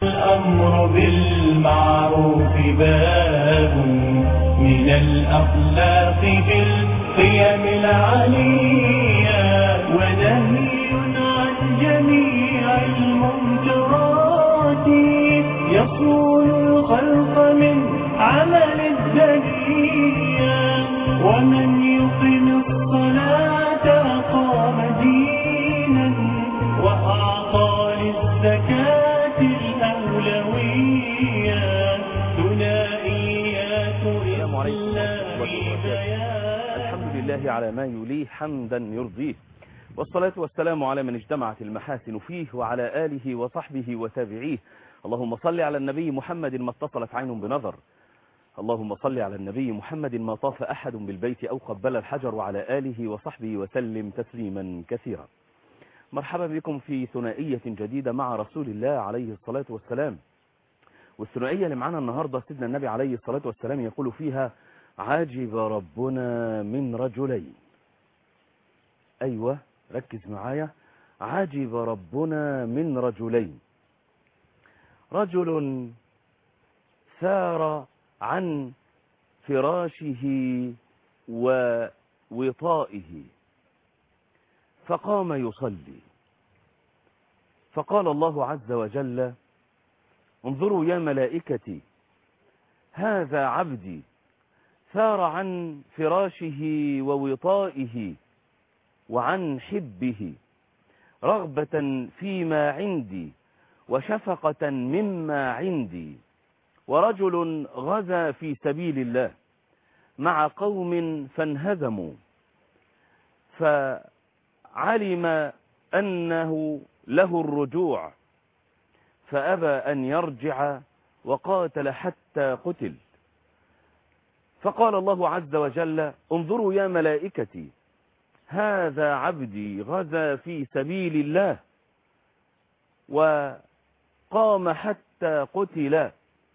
الأمر بالمعروف باب من الأخلاق في القيم العليا ونهي عن جميع المنكرات يصون الخلق من عمل الدنيا ومن يقم الصلاة أقام دينا وأعطى للزكاة الأولوية ثنائيات السلام عليكم ورحمة الله إسلام وبركاته بيان الحمد لله على ما يليه حمدا يرضيه والصلاة والسلام على من اجتمعت المحاسن فيه وعلى آله وصحبه وتابعيه اللهم صل على النبي محمد ما اتصلت عين بنظر اللهم صل على النبي محمد ما طاف أحد بالبيت أو قبل الحجر وعلى آله وصحبه وسلم تسليما كثيرا مرحبا بكم في ثنائية جديدة مع رسول الله عليه الصلاة والسلام والثنائية اللي معانا النهاردة سيدنا النبي عليه الصلاة والسلام يقول فيها عجب ربنا من رجلين أيوة ركز معايا عجب ربنا من رجلين رجل سار عن فراشه ووطائه فقام يصلي فقال الله عز وجل انظروا يا ملائكتي هذا عبدي سار عن فراشه ووطائه وعن حبه رغبة فيما عندي وشفقة مما عندي ورجل غزا في سبيل الله مع قوم فانهزموا فعلم أنه له الرجوع فأبى أن يرجع وقاتل حتى قتل فقال الله عز وجل انظروا يا ملائكتي هذا عبدي غزا في سبيل الله وقام حتى قتل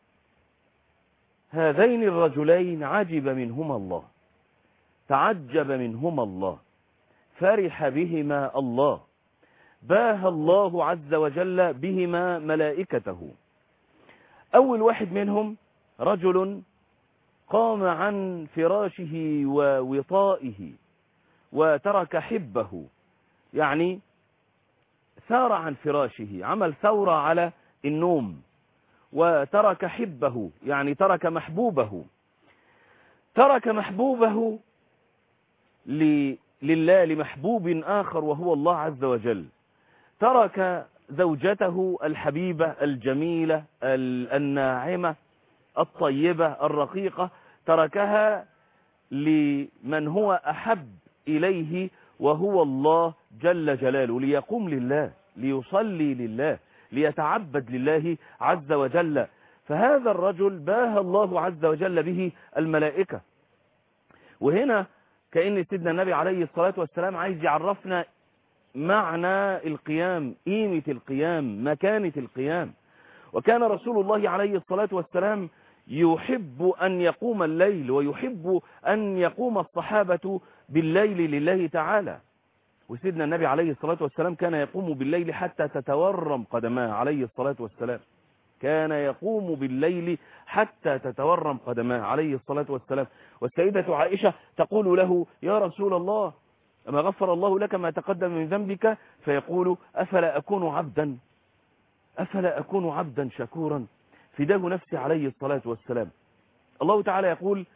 هذين الرجلين عجب منهما الله تعجب منهما الله فرح بهما الله باه الله عز وجل بهما ملائكته أول واحد منهم رجل قام عن فراشه ووطائه وترك حبه يعني سار عن فراشه عمل ثورة على النوم وترك حبه يعني ترك محبوبه ترك محبوبه ل... لله لمحبوب آخر وهو الله عز وجل ترك زوجته الحبيبة الجميلة الناعمة الطيبة الرقيقة تركها لمن هو أحب إليه وهو الله جل جلاله ليقوم لله ليصلي لله ليتعبد لله عز وجل فهذا الرجل باه الله عز وجل به الملائكة وهنا كأن سيدنا النبي عليه الصلاة والسلام عايز يعرفنا معنى القيام قيمة القيام مكانة القيام وكان رسول الله عليه الصلاة والسلام يحب أن يقوم الليل ويحب أن يقوم الصحابة بالليل لله تعالى وسيدنا النبي عليه الصلاة والسلام كان يقوم بالليل حتى تتورم قدماه عليه الصلاة والسلام كان يقوم بالليل حتى تتورم قدماه عليه الصلاة والسلام والسيدة عائشة تقول له يا رسول الله أما غفر الله لك ما تقدم من ذنبك فيقول أفلا أكون عبدا أفلا أكون عبدا شكورا فداه نفسي عليه الصلاة والسلام الله تعالى يقول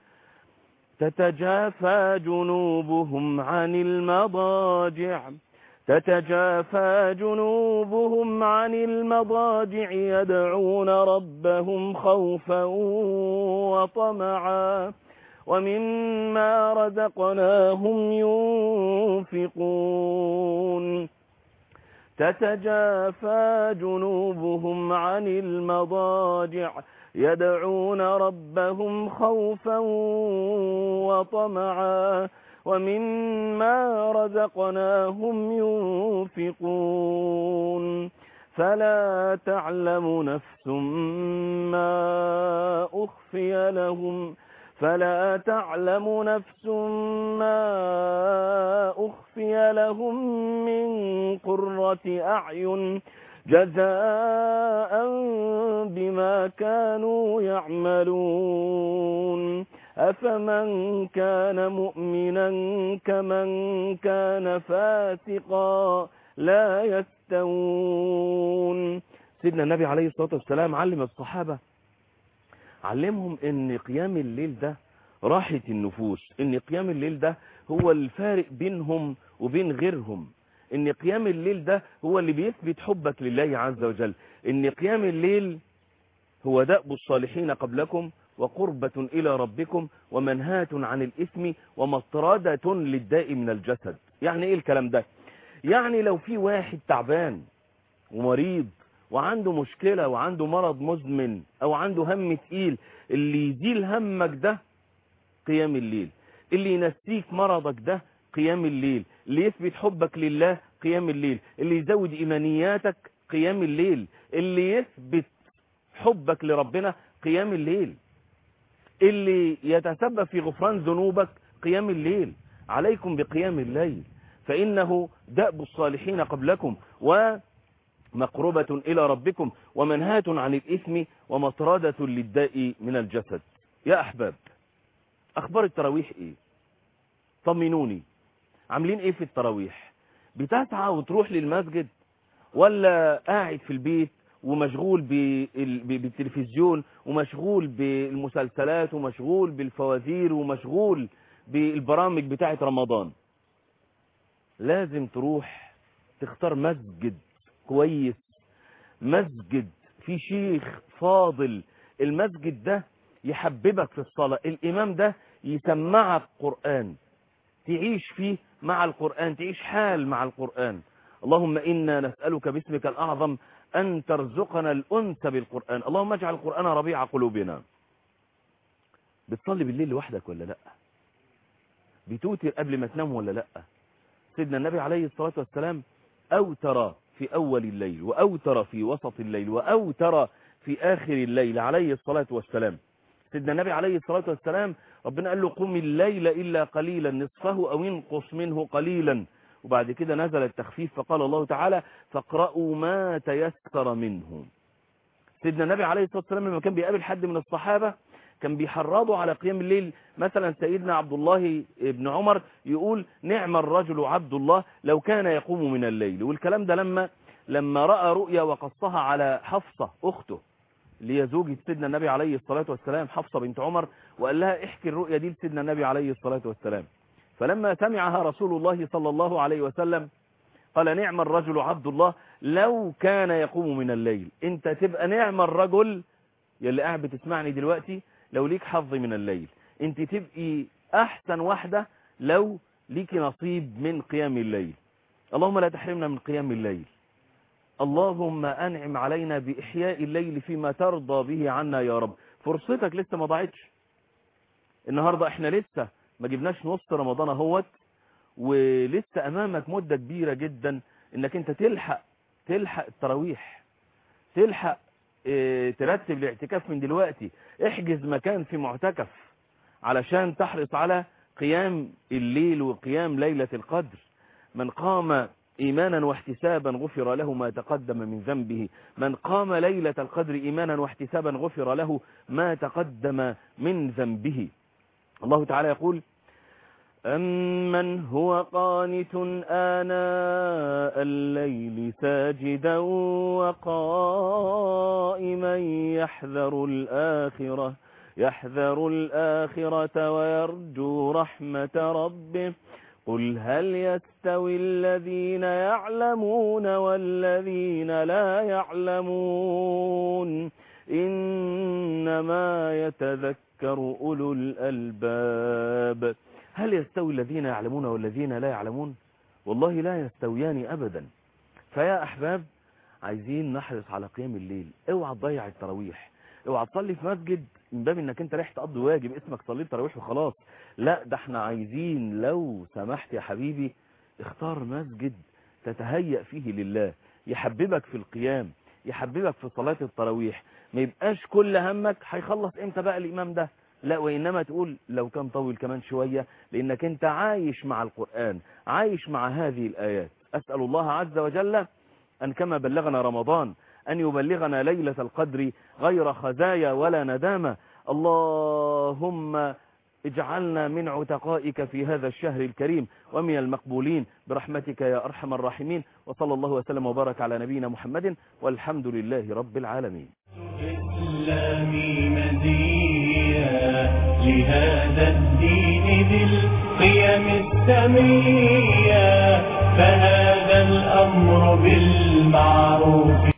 تتجافى جنوبهم عن المضاجع تتجافى جنوبهم عن المضاجع يدعون ربهم خوفا وطمعا ومما رزقناهم ينفقون تتجافى جنوبهم عن المضاجع يدعون ربهم خوفا وطمعا ومما رزقناهم ينفقون فلا تعلم نفس ما أخفي لهم فلا تعلم نفس ما أخفي لهم من قرة أعين جزاء كانوا يعملون أفمن كان مؤمنا كمن كان فاسقا لا يستوون سيدنا النبي عليه الصلاة والسلام علم الصحابة علمهم ان قيام الليل ده راحة النفوس ان قيام الليل ده هو الفارق بينهم وبين غيرهم ان قيام الليل ده هو اللي بيثبت حبك لله عز وجل ان قيام الليل هو دأب الصالحين قبلكم وقربة إلى ربكم ومنهاة عن الإثم ومطردة للداء من الجسد يعني إيه الكلام ده يعني لو في واحد تعبان ومريض وعنده مشكلة وعنده مرض مزمن أو عنده هم تقيل اللي يزيل همك ده قيام الليل اللي ينسيك مرضك ده قيام الليل اللي يثبت حبك لله قيام الليل اللي يزود إيمانياتك قيام الليل اللي يثبت حبك لربنا قيام الليل اللي يتسبب في غفران ذنوبك قيام الليل عليكم بقيام الليل فإنه دأب الصالحين قبلكم ومقربة إلى ربكم ومنهاة عن الإثم ومطردة للداء من الجسد يا أحباب أخبار التراويح إيه طمنوني عاملين إيه في التراويح بتسعى وتروح للمسجد ولا قاعد في البيت ومشغول بالتلفزيون ومشغول بالمسلسلات ومشغول بالفوازير ومشغول بالبرامج بتاعة رمضان لازم تروح تختار مسجد كويس مسجد في شيخ فاضل المسجد ده يحببك في الصلاة الإمام ده يسمعك قرآن تعيش فيه مع القرآن تعيش حال مع القرآن اللهم إنا نسألك باسمك الأعظم أن ترزقنا الأنس بالقرآن اللهم اجعل القرآن ربيع قلوبنا بتصلي بالليل لوحدك ولا لا بتوتر قبل ما تنام ولا لا سيدنا النبي عليه الصلاة والسلام أوتر في أول الليل وأوتر في وسط الليل وأوتر في آخر الليل عليه الصلاة والسلام سيدنا النبي عليه الصلاة والسلام ربنا قال له قم الليل إلا قليلا نصفه أو انقص منه قليلا وبعد كده نزل التخفيف فقال الله تعالى فاقرأوا ما تيسر منه سيدنا النبي عليه الصلاة والسلام لما كان بيقابل حد من الصحابة كان بيحرضوا على قيام الليل مثلا سيدنا عبد الله بن عمر يقول نعم الرجل عبد الله لو كان يقوم من الليل والكلام ده لما لما رأى رؤيا وقصها على حفصة أخته اللي هي زوجة سيدنا النبي عليه الصلاة والسلام حفصة بنت عمر وقال لها احكي الرؤيا دي لسيدنا النبي عليه الصلاة والسلام فلما سمعها رسول الله صلى الله عليه وسلم قال نعم الرجل عبد الله لو كان يقوم من الليل انت تبقى نعم الرجل يلي قاعد بتسمعني دلوقتي لو ليك حظ من الليل انت تبقي احسن واحدة لو ليك نصيب من قيام الليل اللهم لا تحرمنا من قيام الليل اللهم انعم علينا باحياء الليل فيما ترضى به عنا يا رب فرصتك لسه ما ضاعتش النهاردة احنا لسه ما جبناش نص رمضان اهوت ولسه امامك مدة كبيرة جدا انك انت تلحق تلحق التراويح تلحق اه ترتب الاعتكاف من دلوقتي احجز مكان في معتكف علشان تحرص على قيام الليل وقيام ليلة القدر من قام إيمانا واحتسابا غفر له ما تقدم من ذنبه من قام ليلة القدر إيمانا واحتسابا غفر له ما تقدم من ذنبه الله تعالى يقول أمن هو قانت آناء الليل ساجدا وقائما يحذر الآخرة يحذر الآخرة ويرجو رحمة ربه قل هل يستوي الذين يعلمون والذين لا يعلمون إنما يتذكر أولو الألباب هل يستوي الذين يعلمون والذين لا يعلمون والله لا يستويان أبدا فيا أحباب عايزين نحرص على قيام الليل اوعى تضيع التراويح اوعى تصلي في مسجد من باب انك انت رايح تقضي واجب اسمك صليت تراويح وخلاص لا ده احنا عايزين لو سمحت يا حبيبي اختار مسجد تتهيأ فيه لله يحببك في القيام يحببك في صلاة التراويح ما يبقاش كل همك هيخلص امتى بقى الامام ده لا وإنما تقول لو كان طويل كمان شوية لأنك أنت عايش مع القرآن عايش مع هذه الآيات أسأل الله عز وجل أن كما بلغنا رمضان أن يبلغنا ليلة القدر غير خزايا ولا ندامة اللهم اجعلنا من عتقائك في هذا الشهر الكريم ومن المقبولين برحمتك يا أرحم الراحمين وصلى الله وسلم وبارك على نبينا محمد والحمد لله رب العالمين إسلامي مزيا لهذا الدين ذي القيم السمية فهذا الأمر بالمعروف